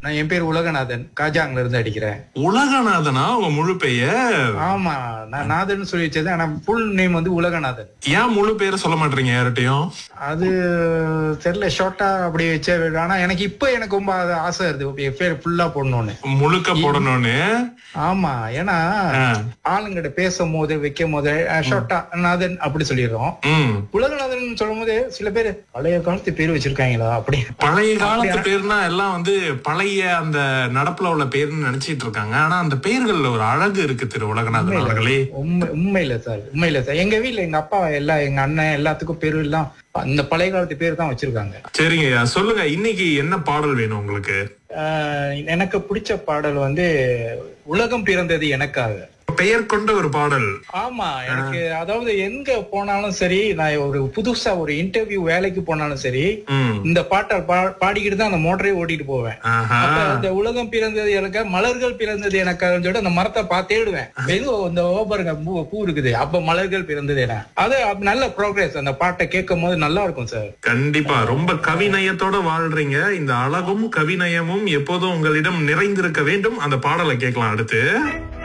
நான் என் பேர் உலகநாதன் காஜாங்ல இருந்து அடிக்கிறேன் உலகநாதனா உங்க முழு பெயர் ஆமா நான் நாதன் சொல்லி வச்சது ஆனா ஃபுல் நேம் வந்து உலகநாதன் ஏன் முழு பேரை சொல்ல மாட்டீங்க யார்கிட்டயும் அது தெரியல ஷார்ட்டா அப்படி வச்ச ஆனா எனக்கு இப்ப எனக்கு ரொம்ப அது ஆசை இருக்கு என் பேர் ஃபுல்லா போடணும்னு முழுக்க போடணும்னு ஆமா ஏன்னா ஆ. ஆளுங்கிட்ட பேசும் போது வைக்கும் போது ஷார்ட்டா நாதன் அப்படி சொல்லிடுறோம் ம் உலகநாதன் சொல்லும் போது சில பேர் பழைய காலத்து பேர் வச்சிருக்காங்களா அப்படி பழைய காலத்து பேர்னா எல்லாம் வந்து பழைய அந்த நடப்புல உள்ள பேர்னு நினைச்சிட்டு இருக்காங்க ஆனா அந்த பெயர்கள்ல ஒரு அழகு இருக்கு திரு உலகநாதன் அவர்களே உண்மை உண்மையில சார் உண்மையில சார் எங்க வீட்ல எங்க அப்பா எல்லா எங்க அண்ணன் எல்லாத்துக்கும் பேரு எல்லாம் அந்த பழைய காலத்து பேர் தான் வச்சிருக்காங்க சரிங்க சொல்லுங்க இன்னைக்கு என்ன பாடல் வேணும் உங்களுக்கு ஆஹ் எனக்கு பிடிச்ச பாடல் வந்து உலகம் பிறந்தது எனக்காக பெயர் கொண்ட ஒரு பாடல் ஆமா எனக்கு அதாவது எங்க போனாலும் சரி நான் ஒரு புதுசா ஒரு இன்டர்வியூ வேலைக்கு போனாலும் சரி ம் இந்த பாட்டை பா- பாடிக்கிட்டு தான் அந்த மோட்டரே ஓட்டிட்டு போவேன் ஆஹா அப்ப இந்த உலகம் பிறந்தது எனக்கு மலர்கள் பிறந்தது எனக்காக சொல்லிட்டு அந்த மரத்தை பார்த்து தேடுவேன் எங்க இந்த ஓபருங்க பூ பூ இருக்குது அப்ப மலர்கள் பிறந்தது என அது அப்ப நல்ல ப்ரோக்ரஸ் அந்த பாட்டை கேட்கும் போது நல்லா இருக்கும் சார் கண்டிப்பா ரொம்ப கவிநயத்தோட வாழ்றீங்க இந்த அழகும் கவிநயமும் எப்போதும் உங்களிடம் நிறைந்திருக்க வேண்டும் அந்த பாடலை கேட்கலாம் அடுத்து